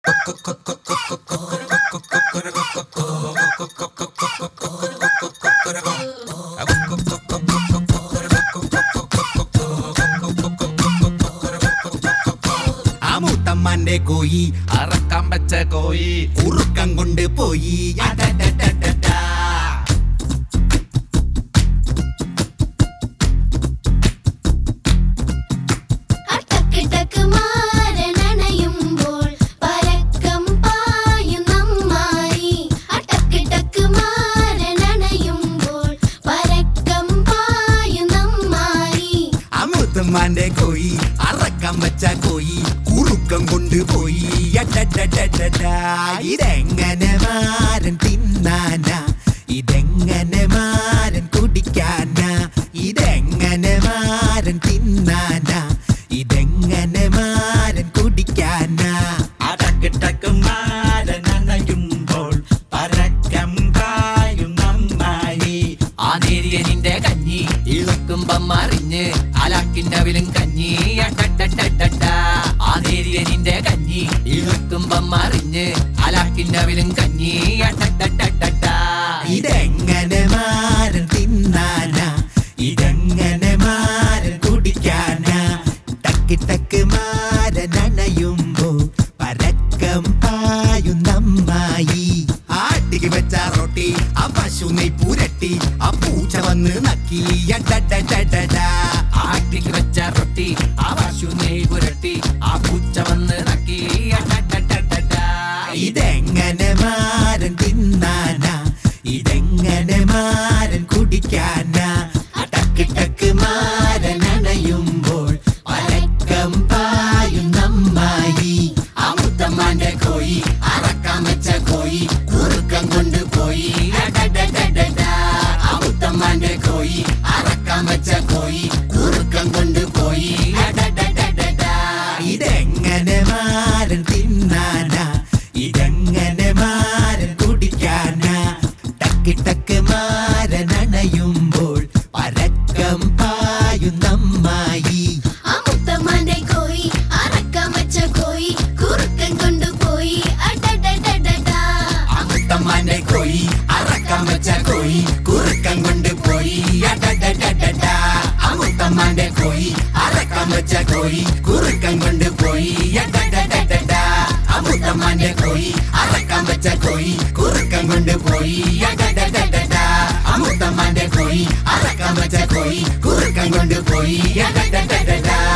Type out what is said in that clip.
ആ മൂത്തമ്മാന്റെ കോയി അറക്കാൻ വെച്ച കോയി ഉറുക്കം കൊണ്ട് പോയി അടടടടടാ. അട്ടക്ക് ടക്ക് മാരനണയുമ്പോൾ പരക്കം പായും നമ്മായി അട്ടക്ക് ടക്ക് മാരനണയുമ്പോൾ പരക്കം പായും നമ്മായി ആ മൂത്തമ്മാന്റെ കോയി അറക്കം വെച്ച കോയി ഉറുക്കം കൊണ്ട് പോയി അടടടടടാ. ഇതെങ്ങനെ മാരൻ തിന്നാനാ ഇതെങ്ങനെ മാരൻ കുടിക്കാനാ ഇതെങ്ങനെ മാരൻ തിന്നാനാ ഇതെങ്ങനെ മാരൻ കുടിക്കാനാ അടക്കിട്ടക്കുമാരനണയുമ്പോൾ പരക്കം കായും നന്നായി ആ നേരിയ നിന്റെ കഞ്ഞി ഇളക്കുമ്പം മറിഞ്ഞ് അലാക്കിന്റെ വിലും കഞ്ഞി അടടടടട. ആ നേരിയ നിന്റെ കഞ്ഞി ഇളക്കുമ്പം മറിഞ്ഞ് അലാക്കിന്റെ വിലും കഞ്ഞി അടടടടട. ഇതെങ്ങനെ മാരൻ തിന്നാനാ ഇതെങ്ങനെ മാരൻ കുടിക്കാനാ ടക്ക് ടക്ക് മാരൻ അണയുമ്പോ പരക്കം പായുന്നമ്മായി ആട്ടിക്ക് വെച്ച റൊട്ടി ആ പശു നെയ് പൂരട്ടി ആ പൂച്ച വന്ന് നക്കി അടടടടടാ. ആട്ടിക്ക് വെച്ച റൊട്ടി ആ പശു നെയ് പുരട്ടി ആ പൂച്ച വന്ന് നക്കി അടടടടട. ഇതെങ്ങനെ മാരൻ തിന്നാനാ ഇതെങ്ങനെ മാരൻ കുടിക്കാനാ ടക്ക് ടക്ക് മാരൻ അണയുമ്പോൾ പരക്കം പായുന്നമ്മായി ആ മുത്തമ്മാന്റെ കോയി അറക്കാൻ വെച്ച കോയി കുറുക്കം കൊണ്ടുപോയി അടടടടടാ. ആ മുത്തമ്മാന്റെ കോയി അറക്കാൻ വെച്ച കോയി കുറുക്കം കൊണ്ടുപോയി അടടടടടാ. ഇതെങ്ങനെ മാരൻ തിന്നാനാ ഇതെങ്ങനെ മാരൻ കുടിക്കാനാ ടക്ക് ടക്ക് മാരൻ അണയുമ്പോൾ പരക്കം പായുന്നമ്മായി ആ മുത്തമ്മാന്റെ കോയി അറക്കാൻ വെച്ച കോയി കുറുക്കൻ കൊണ്ടുപോയി അടടടടടാ മുത്തമ്മാന്റെ കോയി അറക്കാൻ വെച്ച കോയി കുറുക്കം കൊണ്ടുപോയി അടടടടടാ. ആ മുത്തമ്മാന്റെ കോയി അറക്കാൻ വെച്ച കോയി കുറുക്കം കൊണ്ടുപോയി അടടടടടാ. ആ മുത്തമ്മാന്റെ കോയി അറക്കാൻ വെച്ച കോയി കുറുക്കം കൊണ്ടുപോയി അടടടടടാ. ആ മുത്തമ്മാന്റെ കോയി അറക്കാൻ വെച്ച കോയി കുറുക്കം കൊണ്ടുപോയി അടടടടടാ.